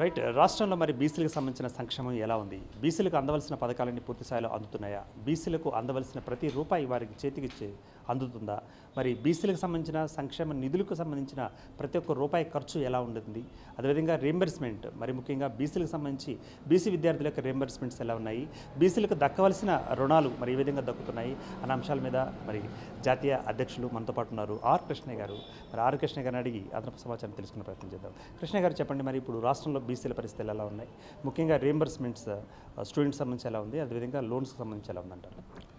Right రాష్ట్రంలో మరి బీసీలకు సంబంధించిన సంక్షేమం ఎలా ఉంది బీసీలకు అందవలసిన పథకాలన్నీ పూర్తి స్థాయిలో అందుతున్నాయా బీసీలకు అందవలసిన ప్రతి రూపాయి వారికి చేతికి చే- అందుతుందా మరి బీసీలకు సంబంధించిన సంక్షేమ నిధులకు సంబంధించిన ప్రతి ఒక్క రూపాయి ఖర్చు ఎలా ఉంటుంది అదేవిధంగా రీంబర్స్మెంట్ మరి ముఖ్యంగా బీసీలకు సంబంధించి బీసీ విద్యార్థుల యొక్క రీంబర్స్మెంట్స్ ఎలా ఉన్నాయి బీసీలకు దక్కవలసిన రుణాలు మరి ఏ విధంగా దక్కుతున్నాయి అనే అంశాల మీద మరి జాతీయ అధ్యక్షులు మనతో పాటు ఉన్నారు ఆర్ కృష్ణ గారు మరి ఆర్ కృష్ణ గారిని అడిగి అదనపు సమాచారం తెలుసుకునే ప్రయత్నం చేద్దాం కృష్ణ గారు చెప్పండి మరి ఇప్పుడు రాష్ట్రంలో బీసీల పరిస్థితులు ఎలా ఉన్నాయి ముఖ్యంగా రీంబర్స్మెంట్స్ స్టూడెంట్స్ సంబంధించి ఎలా ఉంది అదేవిధంగా లోన్స్కి సంబంధించి ఎలా ఉందంటారు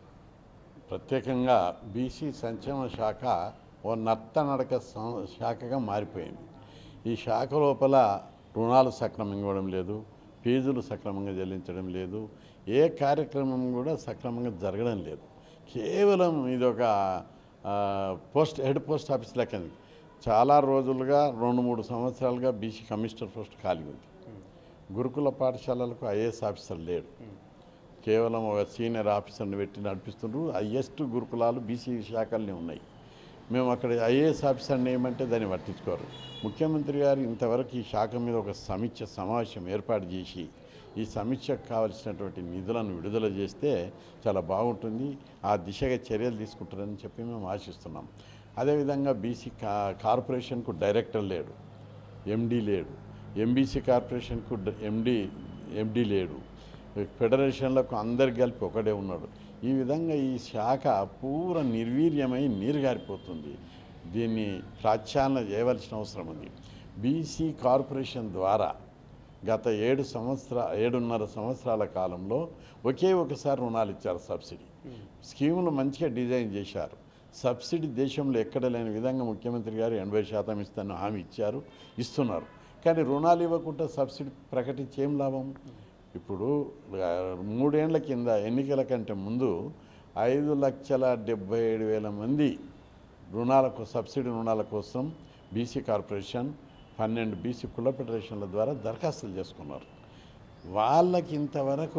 ప్రత్యేకంగా బీసీ సంక్షేమ శాఖ ఓ నత్తనడక సం- శాఖగా మారిపోయింది ఈ శాఖ లోపల రుణాలు సక్రమంగా ఇవ్వడం లేదు ఫీజులు సక్రమంగా చెల్లించడం లేదు ఏ కార్యక్రమం కూడా సక్రమంగా జరగడం లేదు కేవలం ఇది ఒక ఆ, పోస్ట్ హెడ్ పోస్ట్ ఆఫీస్ లెక్కది చాలా రోజులుగా రెండు మూడు సంవత్సరాలుగా బీసీ కమిషనర్ పోస్ట్ ఖాళీ ఉంది గురుకుల పాఠశాలలకు ఐఏఎస్ ఆఫీసర్ లేడు కేవలం ఒక సీనియర్ ఆఫీసర్ని పెట్టి నడిపిస్తుండ్రు హయ్యెస్ట్ గురుకులాలు బీసీ శాఖల్ని ఉన్నాయి మేము అక్కడ ఐఏఎస్ ఆఫీసర్ని ఏమంటే దాన్ని పట్టించుకోరు ముఖ్యమంత్రి గారు ఇంతవరకు ఈ శాఖ మీద ఒక సమీక్ష సమావేశం ఏర్పాటు చేసి ఈ సమీక్షకు కావలసినటువంటి నిధులను విడుదల చేస్తే చాలా బాగుంటుంది ఆ దిశగా చర్యలు తీసుకుంటారని చెప్పి మేము ఆశిస్తున్నాం అదేవిధంగా బీసీ కా కార్పొరేషన్కు డైరెక్టర్ లేడు ఎండీ లేడు ఎంబీసీ కార్పొరేషన్కు డ- ఎండీ ఎండీ లేడు ఫెడరేషన్లకు అందరికి కలిపి ఒకడే ఉన్నాడు ఈ విధంగా ఈ శాఖ పూర నిర్వీర్యమై నీరుగారిపోతుంది దీన్ని ప్రాచ్యాలన చేయవలసిన అవసరం ఉంది బీసీ కార్పొరేషన్ ద్వారా గత ఏడు సంవత్సర ఏడున్నర సంవత్సరాల కాలంలో ఒకే ఒకసారి రుణాలు ఇచ్చారు సబ్సిడీ స్కీములు మంచిగా డిజైన్ చేశారు సబ్సిడీ దేశంలో ఎక్కడ లేని విధంగా ముఖ్యమంత్రి గారు ఎనభై శాతం ఇస్తాను హామీ ఇచ్చారు ఇస్తున్నారు కానీ రుణాలు ఇవ్వకుండా సబ్సిడీ ప్రకటించి ఏం లాభం ఇప్పుడు ఆ, మూడేళ్ల కింద ఎన్నికల కంటే ముందు ఐదు లక్షల డెబ్బై ఏడు వేల మంది రుణాలకు సబ్సిడీ రుణాల కోసం బీసీ కార్పొరేషన్ పన్నెండు బీసీ కుల ఫెడరేషన్ల ద్వారా దరఖాస్తులు చేసుకున్నారు వాళ్ళకి ఇంతవరకు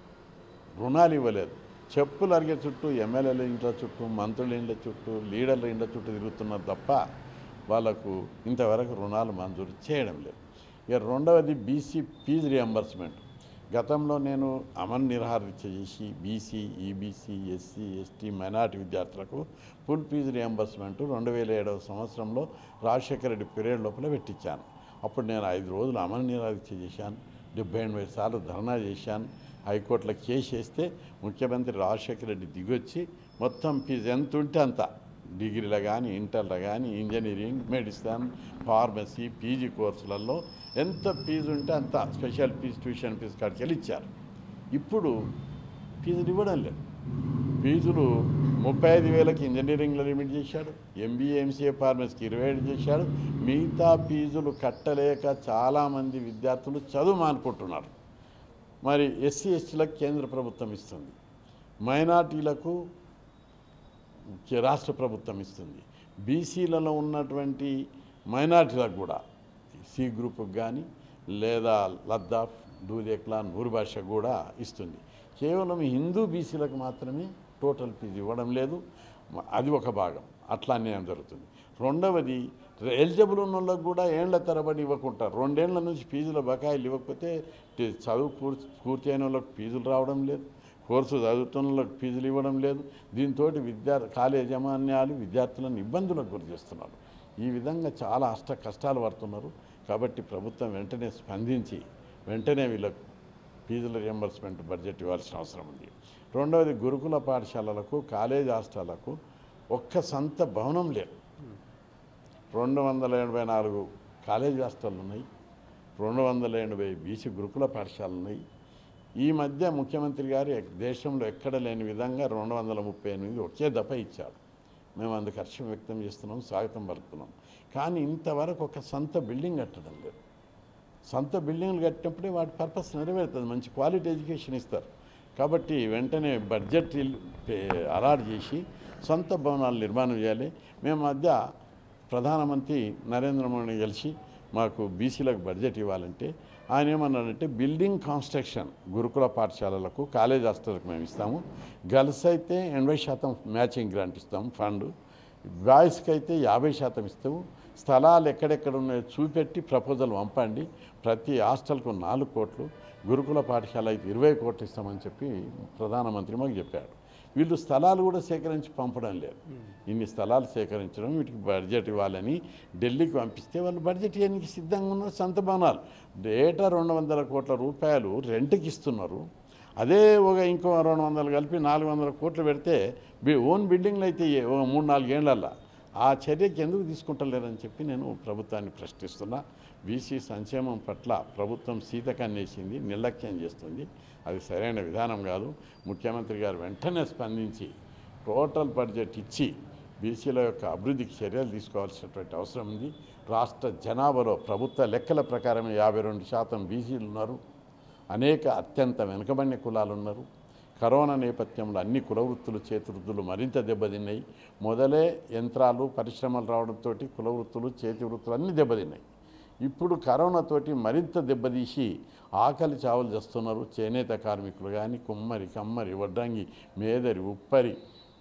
రుణాలు ఇవ్వలేదు చెప్పులు అరిగే చుట్టూ ఎమ్మెల్యేల ఇంట్ల చుట్టూ మంత్రుల ఇండ్ల చుట్టూ లీడర్ల ఇండ్ల చుట్టూ తిరుగుతున్నారు తప్ప వాళ్ళకు ఇంతవరకు రుణాలు మంజూరు చేయడం లేదు ఇక రెండవది బీసీ ఫీజు రియంబర్స్మెంట్ గతంలో నేను అమన్ నిర్హారీక్ష చేసి BC EBC SC ST minority విద్యార్థులకు ఫుల్ ఫీజు రియంబర్స్మెంట్ రెండు వేల ఏడవ సంవత్సరంలో రాజశేఖర రెడ్డి పీరియడ్ లోపల పెట్టించాను అప్పుడు నేను ఐదు రోజులు అమన్ నిర్హారీక్ష చేశాను డెబ్బై ఎనభై సార్లు ధర్నా చేశాను హైకోర్టులో కేసు వేస్తే ముఖ్యమంత్రి రాజశేఖర రెడ్డి దిగొచ్చి మొత్తం ఫీజు ఎంత ఉంటే అంత డిగ్రీలో కానీ ఇంటర్లో కానీ ఇంజనీరింగ్ మెడిసిన్ ఫార్మసీ పీజీ కోర్సులలో ఎంత ఫీజు ఉంటే అంత స్పెషల్ ఫీజు ట్యూషన్ ఫీజు కాడికి వెళ్ళి ఇచ్చారు ఇప్పుడు ఫీజులు ఇవ్వడం లేదు ఫీజులు ముప్పై ఐదు వేలకి ఇంజనీరింగ్లో లిమిట్ చేశాడు ఎంబీఏ ఎంసీఏ ఫార్మసీకి ఇరవై ఏడు చేశాడు మిగతా ఫీజులు కట్టలేక చాలామంది విద్యార్థులు చదువు మానుకుంటున్నారు మరి ఎస్సీ ఎస్టీలకు కేంద్ర ప్రభుత్వం ఇస్తుంది మైనార్టీలకు కే- రాష్ట్ర ప్రభుత్వం ఇస్తుంది బీసీలలో ఉన్నటువంటి మైనార్టీలకు కూడా సి గ్రూప్కి కానీ లేదా లద్దాఖ్ దూదేక్లా నూరు భాష కూడా ఇస్తుంది కేవలం హిందూ బీసీలకు మాత్రమే టోటల్ ఫీజు ఇవ్వడం లేదు మ- అది ఒక భాగం అట్లా అన్యాయం జరుగుతుంది రెండవది ఎలిజిబుల్ ఉన్న వాళ్ళకు కూడా ఏండ్ల తరబడి ఇవ్వకుండా రెండేళ్ల నుంచి ఫీజుల బకాయిలు ఇవ్వకపోతే టి- చదువు పూర్తి పూర్తి అయిన వాళ్ళకి ఫీజులు రావడం లేదు కోర్సు చదువుతున్న వాళ్ళకి ఫీజులు ఇవ్వడం లేదు దీంతో విద్యార్థి కాలేజ్ యజమాన్యాలు విద్యార్థులను ఇబ్బందులకు గురి చేస్తున్నారు ఈ విధంగా చాలా అష్ట కష్టాలు పడుతున్నారు కాబట్టి ప్రభుత్వం వెంటనే స్పందించి వెంటనే వీళ్ళకు ఫీజుల రియంబర్స్మెంట్ బడ్జెట్ ఇవ్వాల్సిన అవసరం ఉంది రెండవది గురుకుల పాఠశాలలకు కాలేజ్ హాస్టళ్లకు ఒక్క సొంత భవనం లేదు రెండు వందల ఎనభై నాలుగు కాలేజ్ హాస్టళ్ళు ఉన్నాయి రెండు వందల ఎనభై బీసీ గురుకుల పాఠశాలలు ఉన్నాయి ఈ మధ్య ముఖ్యమంత్రి గారు ఎక్- దేశంలో ఎక్కడ లేని విధంగా రెండు వందల ముప్పై ఎనిమిది ఒకే దఫ ఇచ్చాడు మేము అందుకు హర్షం వ్యక్తం చేస్తున్నాం స్వాగతం పలుకుతున్నాం కానీ ఇంతవరకు ఒక సొంత బిల్డింగ్ కట్టడం లేదు సొంత బిల్డింగ్లు కట్టినప్పుడే వాటి పర్పస్ నెరవేరుతుంది మంచి క్వాలిటీ ఎడ్యుకేషన్ ఇస్తారు కాబట్టి వెంటనే బడ్జెట్ ఇల్- పే- అలాట్ చేసి సొంత భవనాలు నిర్మాణం చేయాలి మేము మధ్య ప్రధానమంత్రి నరేంద్ర మోడీ కలిసి మాకు బీసీలకు బడ్జెట్ ఇవ్వాలంటే ఆయన ఏమన్నాడంటే బిల్డింగ్ కన్స్ట్రక్షన్ గురుకుల పాఠశాలలకు కాలేజ్ హాస్టల్కి మేము ఇస్తాము గర్ల్స్ అయితే ఎనభై శాతం మ్యాచింగ్ గ్రాంట్ ఇస్తాము ఫండ్ బాయ్స్కి అయితే యాభై శాతం ఇస్తాము స్థలాలు ఎక్కడెక్కడ ఉన్నాయో చూపెట్టి ప్రపోజల్ పంపండి ప్రతి హాస్టల్కు నాలుగు కోట్లు గురుకుల పాఠశాల అయితే ఇరవై కోట్లు ఇస్తామని చెప్పి ప్రధానమంత్రి మాకు చెప్పాడు వీళ్ళు స్థలాలు కూడా సేకరించి పంపడం లేదు ఇన్ని స్థలాలు సేకరించడం వీటికి బడ్జెట్ ఇవ్వాలని ఢిల్లీకి పంపిస్తే వాళ్ళు బడ్జెట్ ఇవ్వడానికి సిద్ధంగా ఉన్నారు సొంత భవనాలు ఏటా రెండు వందల కోట్ల రూపాయలు రెంట్కి ఇస్తున్నారు అదే ఒక ఇంకో రెండు వందలు కలిపి నాలుగు వందల కోట్లు పెడితే బి- ఓన్ బిల్డింగ్లు అయితే ఏ- ఒక మూడు నాలుగేళ్లల్లా ఆ చర్యకి ఎందుకు తీసుకుంటలేరని చెప్పి నేను ప్రభుత్వాన్ని ప్రశ్నిస్తున్నా బీసీ సంక్షేమం పట్ల ప్రభుత్వం సీతకన్నేసింది నిర్లక్ష్యం చేస్తుంది అది సరైన విధానం కాదు ముఖ్యమంత్రి గారు వెంటనే స్పందించి టోటల్ బడ్జెట్ ఇచ్చి బీసీల యొక్క అభివృద్ధికి చర్యలు తీసుకోవాల్సినటువంటి అవసరం ఉంది రాష్ట్ర జనాభాలో ప్రభుత్వ లెక్కల ప్రకారం యాభై రెండు శాతం బీసీలు ఉన్నారు అనేక అత్యంత వెనుకబడిన కులాలు ఉన్నారు కరోనా నేపథ్యంలో అన్ని కులవృత్తులు చేతివృత్తులు మరింత దెబ్బతిన్నాయి మొదలే యంత్రాలు పరిశ్రమలు రావడంతో కులవృత్తులు చేతి వృత్తులు అన్నీ దెబ్బతిన్నాయి ఇప్పుడు కరోనాతోటి మరింత దెబ్బతీసి ఆకలి చావులు చేస్తున్నారు చేనేత కార్మికులు కానీ కుమ్మరి కమ్మరి వడ్రంగి మేదరి ఉప్పరి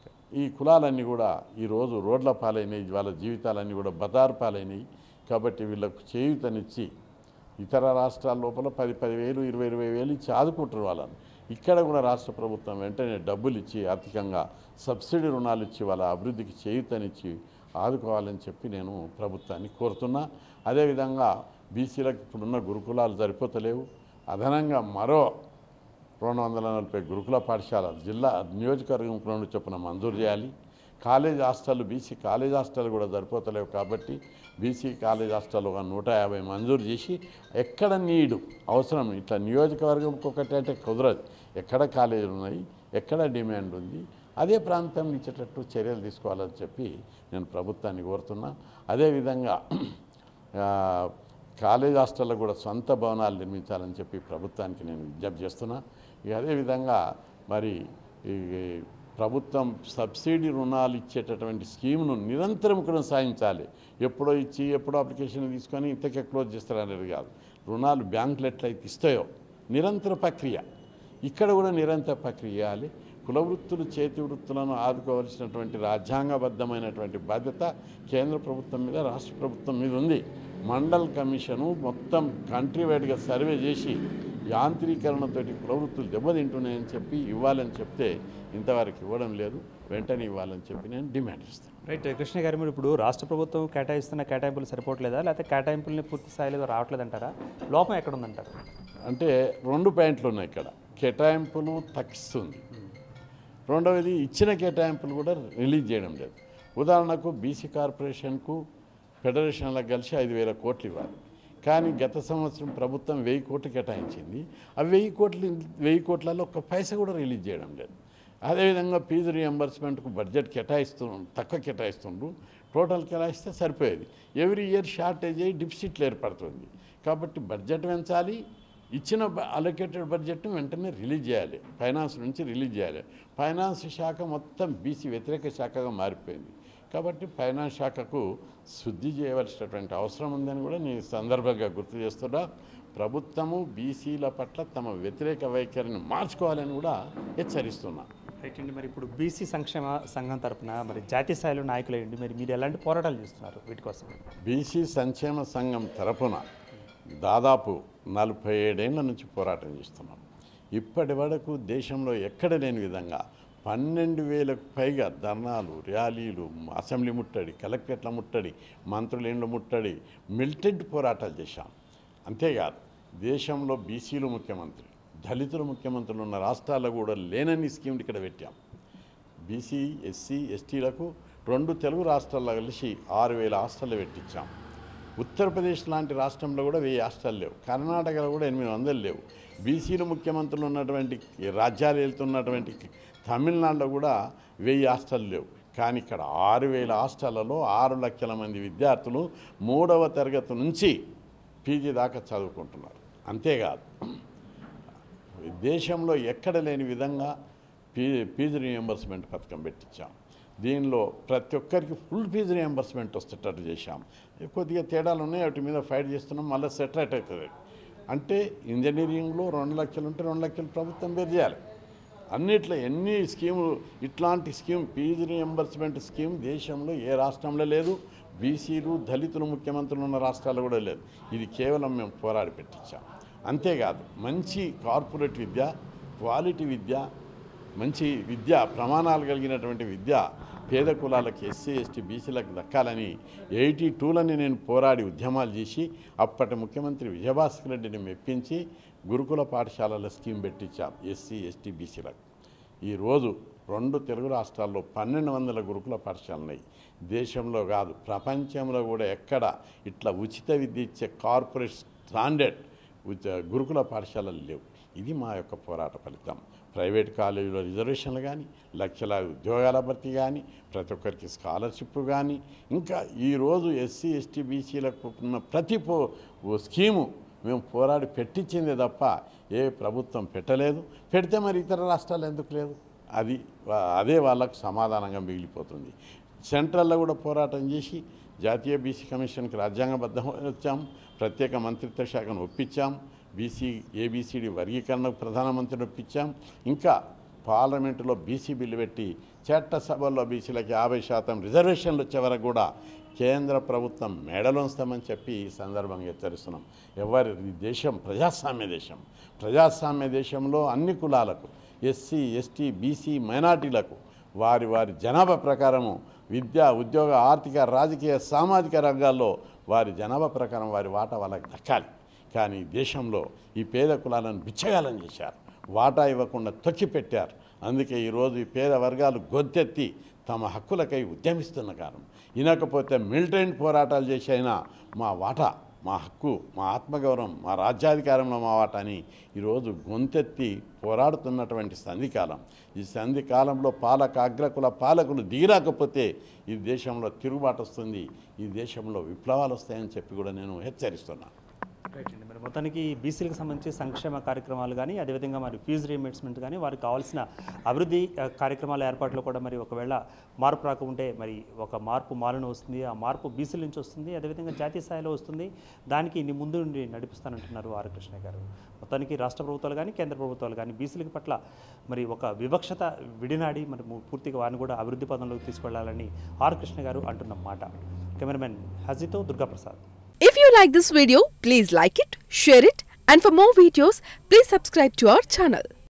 ఈ కులాలన్నీ కూడా ఈరోజు రోడ్ల పాలైనవి వాళ్ళ జీవితాలన్నీ కూడా బదారు పాలైనవి కాబట్టి వీళ్ళకు చేయూతనిచ్చి ఇతర రాష్ట్రాల లోపల పది పదివేలు ఇరవై ఇరవై వేలు ఇచ్చి ఆదుకుంటారు వాళ్ళని ఇక్కడ కూడా రాష్ట్ర ప్రభుత్వం వెంటనే డబ్బులు ఇచ్చి ఆర్థికంగా సబ్సిడీ రుణాలు ఇచ్చి వాళ్ళ అభివృద్ధికి చేయూతనిచ్చి ఆదుకోవాలని చెప్పి నేను ప్రభుత్వాన్ని కోరుతున్నా అదేవిధంగా బీసీలకు ఇప్పుడున్న గురుకులాలు సరిపోతలేవు అదనంగా మరో రెండు వందల నలభై గురుకుల పాఠశాలలు జిల్లా నియోజకవర్గం రెండు చొప్పున మంజూరు చేయాలి college hostel BC college hostel కూడా సరిపోతలేవు కాబట్టి బీసీ కాలేజ్ హాస్టల్ ఒక నూట యాభై మంజూరు చేసి ఎక్కడ నీడు అవసరం ఇట్లా నియోజకవర్గం ఒకటి అంటే కుదరదు ఎక్కడ కాలేజీలు ఉన్నాయి ఎక్కడ డిమాండ్ ఉంది అదే ప్రాంతం ఇచ్చేటట్టు చర్యలు తీసుకోవాలని చెప్పి నేను ప్రభుత్వాన్ని కోరుతున్నా అదేవిధంగా ఆ, కాలేజ్ హాస్టల్లో కూడా సొంత భవనాలు నిర్మించాలని చెప్పి ప్రభుత్వానికి నేను విజ్ఞప్తి చేస్తున్నా ఇక అదేవిధంగా మరి ఈ ప్రభుత్వం సబ్సిడీ రుణాలు ఇచ్చేటటువంటి స్కీమ్ను నిరంతరం కొనసాగించాలి ఎప్పుడో ఇచ్చి ఎప్పుడో అప్లికేషన్ తీసుకొని ఇంతకే క్లోజ్ చేస్తారనేది కాదు రుణాలు బ్యాంకులు ఎట్లయితే ఇస్తాయో నిరంతర ప్రక్రియ ఇక్కడ కూడా నిరంతర ప్రక్రియ చేయాలి కుల వృత్తులు చేతి వృత్తులను ఆదుకోవాల్సినటువంటి రాజ్యాంగబద్ధమైనటువంటి బాధ్యత కేంద్ర ప్రభుత్వం మీద రాష్ట్ర ప్రభుత్వం మీద ఉంది మండల్ కమిషను మొత్తం కంట్రీ వైడ్గా సర్వే చేసి యాంత్రీకరణతోటి కుల వృత్తులు దెబ్బతింటున్నాయని చెప్పి ఇవ్వాలని చెప్తే ఇంతవరకు ఇవ్వడం లేదు వెంటనే ఇవ్వాలని చెప్పి నేను డిమాండ్ చేస్తాను రైట్ కృష్ణ గారు మీరు ఇప్పుడు రాష్ట్ర ప్రభుత్వం కేటాయిస్తున్న కేటాయింపులు సరిపోవట్లేదా లేకపోతే కేటాయింపుల్ని పూర్తి స్థాయిలో రావట్లేదంటారా లోపం ఎక్కడ ఉందంటారు అంటే రెండు పాయింట్లు ఉన్నాయి ఇక్కడ కేటాయింపులు తగ్గిస్తుంది రెండవది ఇచ్చిన కేటాయింపులు కూడా రిలీజ్ చేయడం లేదు ఉదాహరణకు బీసీ కార్పొరేషన్కు ఫెడరేషన్లకు కలిసి ఐదు వేల కోట్లు ఇవ్వాలి కానీ గత సంవత్సరం ప్రభుత్వం వెయ్యి కోట్లు కేటాయించింది ఆ వెయ్యి కోట్లు వెయ్యి కోట్లలో ఒక్క పైసా కూడా రిలీజ్ చేయడం లేదు అదేవిధంగా ఫీజు రియంబర్స్మెంట్కు బడ్జెట్ కేటాయిస్తూ తక్కువ కేటాయిస్తుండ్రు టోటల్ కేటాయిస్తే సరిపోయేది ఎవ్రీ ఇయర్ షార్టేజ్ అయ్యి డిఫిసిట్లు ఏర్పడుతుంది కాబట్టి బడ్జెట్ పెంచాలి ఇచ్చిన అలొకేటెడ్ బడ్జెట్ను వెంటనే రిలీజ్ చేయాలి ఫైనాన్స్ నుంచి రిలీజ్ చేయాలి ఫైనాన్స్ శాఖ మొత్తం బీసీ వ్యతిరేక శాఖగా మారిపోయింది కాబట్టి ఫైనాన్స్ శాఖకు శుద్ధి చేయవలసినటువంటి అవసరం ఉందని కూడా నేను ఈ సందర్భంగా గుర్తు చేస్తున్నా ప్రభుత్వము బీసీల పట్ల తమ వ్యతిరేక వైఖరిని మార్చుకోవాలని కూడా హెచ్చరిస్తున్నా రైట్ అండి మరి ఇప్పుడు బీసీ సంక్షేమ సంఘం తరపున మరి జాతీయ స్థాయిలో నాయకులు అయ్యండి మరి మీరు ఎలాంటి పోరాటాలు చేస్తున్నారు వీటి కోసం బీసీ సంక్షేమ సంఘం తరపున దాదాపు నలభై ఏడేళ్ల నుంచి పోరాటం చేస్తున్నాం ఇప్పటి వరకు దేశంలో ఎక్కడ లేని విధంగా పన్నెండు వేలకు పైగా ధర్నాలు ర్యాలీలు అసెంబ్లీ ముట్టడి కలెక్టరేట్ల ముట్టడి మంత్రుల ఇండ్ల ముట్టడి మిలిటెంట్ పోరాటాలు చేశాం అంతేకాదు దేశంలో బీసీలు ముఖ్యమంత్రి దళితులు ముఖ్యమంత్రులు ఉన్న రాష్ట్రాల్లో కూడా లేనన్ని స్కీమ్లు ఇక్కడ పెట్టాం బీసీ ఎస్సీ ఎస్టీలకు రెండు తెలుగు రాష్ట్రాల్లో కలిసి ఆరు వేల హాస్టళ్ళు పెట్టించాం ఉత్తరప్రదేశ్ లాంటి రాష్ట్రంలో కూడా వెయ్యి హాస్టల్ లేవు కర్ణాటకలో కూడా ఎనిమిది వందలు లేవు బీసీలు ముఖ్యమంత్రులు ఉన్నటువంటి రాజ్యాలు వెళ్తున్నటువంటి తమిళనాడులో కూడా వెయ్యి హాస్టల్ లేవు కానీ ఇక్కడ ఆరు వేల హాస్టళ్లలో ఆరు లక్షల మంది విద్యార్థులు మూడవ తరగతి నుంచి పీజీ దాకా చదువుకుంటున్నారు అంతేకాదు దేశంలో ఎక్కడ లేని విధంగా ఫీ ఫీజు రియంబర్స్మెంట్ పథకం పెట్టించాం దీనిలో ప్రతి ఒక్కరికి ఫుల్ ఫీజు రియంబర్స్మెంట్ వచ్చేటట్టు చేశాం కొద్దిగా తేడాలు ఉన్నాయి వాటి మీద ఫైట్ చేస్తున్నాం మళ్ళీ సెటరేట్ అవుతుంది అంటే ఇంజనీరింగ్లో రెండు లక్షలు ఉంటే రెండు లక్షలు ప్రభుత్వం బేర్ చేయాలి అన్నిట్లో ఎన్ని స్కీములు ఇట్లాంటి స్కీమ్ ఫీజు రియంబర్స్మెంట్ స్కీమ్ దేశంలో ఏ రాష్ట్రంలో లేదు బీసీలు దళితులు ముఖ్యమంత్రులు ఉన్న రాష్ట్రాల్లో కూడా లేదు ఇది కేవలం మేము పోరాడి పెట్టించాం అంతేకాదు మంచి కార్పొరేట్ విద్య క్వాలిటీ విద్య మంచి విద్య ప్రమాణాలు కలిగినటువంటి విద్య పేద కులాలకు ఎస్సీ ఎస్టీ బీసీలకు దక్కాలని ఎయిటీ టూలని నేను పోరాడి ఉద్యమాలు చేసి అప్పటి ముఖ్యమంత్రి విజయభాస్కర్ రెడ్డిని మెప్పించి గురుకుల పాఠశాలల స్కీమ్ పెట్టించాం ఎస్సీ ఎస్టీ బీసీలకు ఈరోజు రెండు తెలుగు రాష్ట్రాల్లో పన్నెండు వందల గురుకుల పాఠశాలలు ఉన్నాయి దేశంలో కాదు ప్రపంచంలో కూడా ఎక్కడ ఇట్లా ఉచిత విద్య ఇచ్చే కార్పొరేట్ స్టాండర్డ్ ఉచ- గురుకుల పాఠశాలలు లేవు ఇది మా యొక్క పోరాట ఫలితం ప్రైవేట్ కాలేజీలో రిజర్వేషన్లు కానీ లక్షలాది ఉద్యోగాల భర్తీ కానీ ప్రతి ఒక్కరికి స్కాలర్షిప్ కానీ ఇంకా ఈరోజు ఎస్సీ ఎస్టీ బీసీలకు ఉన్న ప్రతి పో ఓ స్కీము మేము పోరాడి పెట్టించిందే తప్ప ఏ ప్రభుత్వం పెట్టలేదు పెడితే మరి ఇతర రాష్ట్రాలు ఎందుకు లేదు అది వా- అదే వాళ్ళకు సమాధానంగా మిగిలిపోతుంది సెంట్రల్లో కూడా పోరాటం చేసి జాతీయ బీసీ కమిషన్కి రాజ్యాంగబద్ధం వచ్చాం ప్రత్యేక మంత్రిత్వ శాఖను ఒప్పించాం బీసీ ఏబీసీడీ వర్గీకరణకు ప్రధానమంత్రిని ఒప్పించాం ఇంకా పార్లమెంటులో బీసీ బిల్లు పెట్టి చట్టసభల్లో బీసీలకు యాభై శాతం రిజర్వేషన్లు వచ్చే వరకు కూడా కేంద్ర ప్రభుత్వం మెడలోస్తామని చెప్పి ఈ సందర్భంగా హెచ్చరిస్తున్నాం ఎవరి ఈ దేశం ప్రజాస్వామ్య దేశం ప్రజాస్వామ్య దేశంలో అన్ని కులాలకు ఎస్సీ ఎస్టీ బీసీ మైనార్టీలకు వారి వారి జనాభా ప్రకారము విద్య ఉద్యోగ ఆర్థిక రాజకీయ సామాజిక రంగాల్లో వారి జనాభా ప్రకారం వారి వాటా వాళ్ళకి దక్కాలి కానీ దేశంలో ఈ పేద కులాలను బిచ్చగాలం చేశారు వాటా ఇవ్వకుండా తొక్కిపెట్టారు అందుకే ఈరోజు ఈ పేద వర్గాలు గొంతెత్తి తమ హక్కులకై ఉద్యమిస్తున్న కారణం వినకపోతే మిలిటెంట్ పోరాటాలు చేసైనా మా వాటా మా హక్కు మా ఆత్మగౌరవం మా రాజ్యాధికారంలో మా వాటని ఈరోజు గొంతెత్తి పోరాడుతున్నటువంటి సంధికాలం ఈ సంధికాలంలో పాలక అగ్రకుల పాలకులు దిగిరాకపోతే ఈ దేశంలో తిరుగుబాటు వస్తుంది ఈ దేశంలో విప్లవాలు వస్తాయని చెప్పి కూడా నేను హెచ్చరిస్తున్నాను రైట్ అండి మరి మొత్తానికి బీసీలకు సంబంధించి సంక్షేమ కార్యక్రమాలు కానీ అదేవిధంగా మరి ఫీజు రీయింబర్స్మెంట్ కానీ వారికి కావాల్సిన అభివృద్ధి ఆ, కార్యక్రమాల ఏర్పాట్లు కూడా మరి ఒకవేళ మార్పు రాకుంటే మరి ఒక మార్పు మాలను వస్తుంది ఆ మార్పు బీసీల నుంచి వస్తుంది అదేవిధంగా జాతీయ స్థాయిలో వస్తుంది దానికి నీ ముందు నుండి నడిపిస్తానంటున్నారు ఆర్ కృష్ణ గారు మొత్తానికి రాష్ట్ర ప్రభుత్వాలు కానీ కేంద్ర ప్రభుత్వాలు కానీ బీసీల పట్ల మరి ఒక వివక్షత విడినాడి మరి ము- పూర్తిగా వారిని కూడా అభివృద్ధి పదంలోకి తీసుకెళ్లాలని ఆర్ కృష్ణ గారు అంటున్న మాట కెమెరామెన్ హజీతో Durgaprasad If you like this video, please like it, share it, and for more videos, please subscribe to our channel.